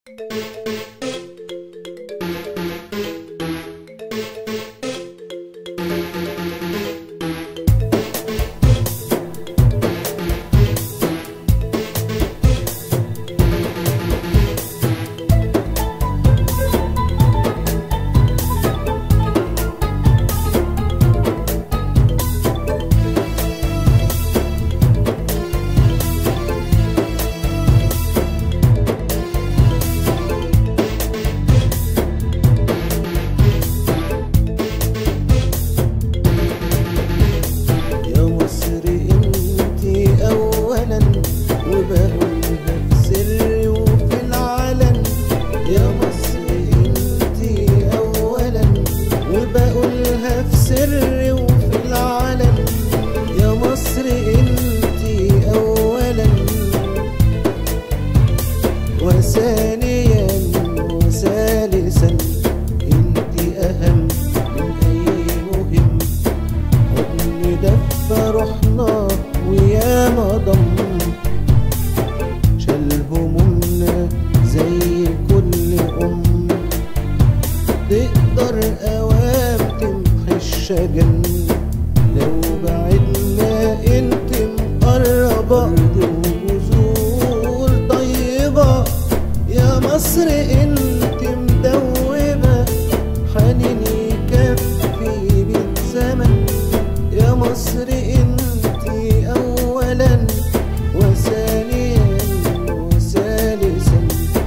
يا مصر انتي اولا وبقولها في سري وفي العلن يا مصر انتي اولا وبقولها في سري وفي العلن يا مصر انتي اولا وثانيا وثالثا انتي اهم من اي مهم حضن دفى روحنا وياما ضم شال همومنا زي كل أم تقدر أوام تمحي الشجن لو بعدنا انت مقربة وجذور طيبة يا مصر انت مدوبة حنيني يكفي بالزمن يا مصر انتي اولا وثانيا وثالثا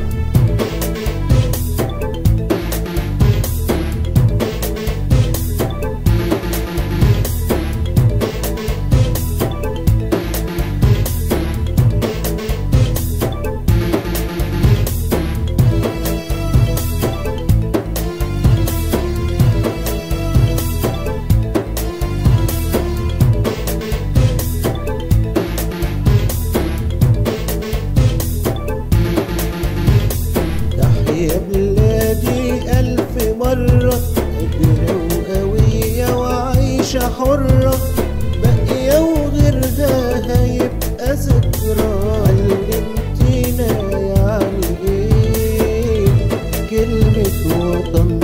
تحيا بلادي ألف مرة قادرة وقوية وعايشة حرة باقية وغيرها هيبقى ذكرى علمتينا يعني ايه كلمة وطن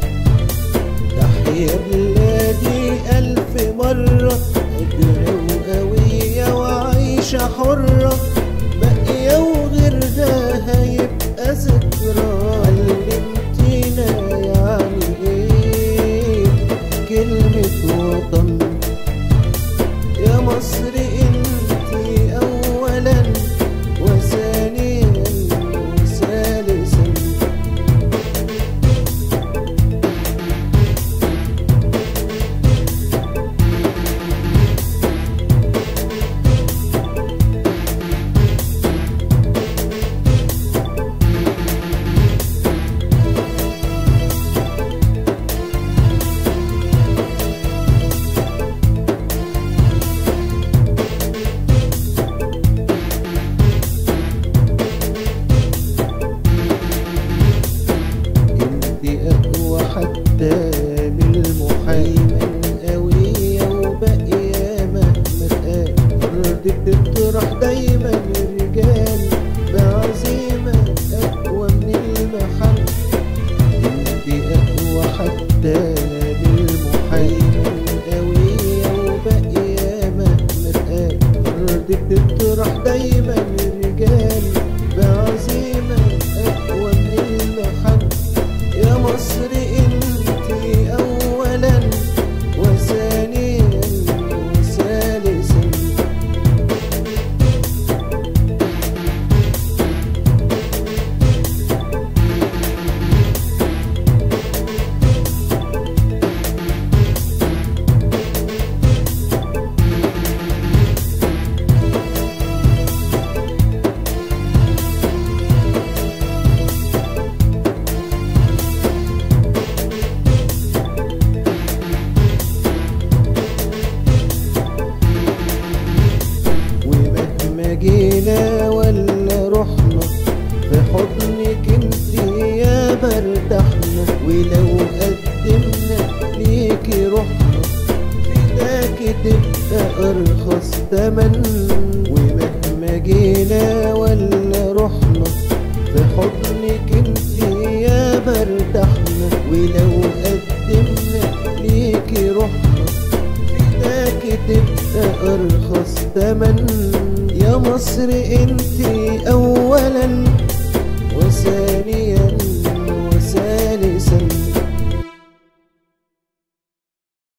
تحيا بلادي ألف مرة قادرة وقوية وعايشة حرة باقية وغيرها هيبقى ذكرى علمتينا يعني ايه كلمة وطن يا مصر انتي اولا وثانيا وثالثا انتي اقوى حتى من المحيمن قوية وباقية مهما تقال ارض بتطرح دايما الرجال بعزيمة اقوى من المحل انتي اقوى حتى من المحيمن قوية وباقية مهما تقال ارض بتطرح دايما الرجال بعزيمة اقوى من المحل يا مصر انتي اولا وثانيا وثالثا ومهما جينا ولا رحنا في حضنك انتي يا برتحنا ولو قدمنا ليكي روحنا فداك تبقى ارخص تمن ومهما جينا ولا رحنا في حضنك برتاحنا ولو قدمنا ليكي روحنا فداك تبقى ارخص تمن يا مصر انتي اولا وثانيا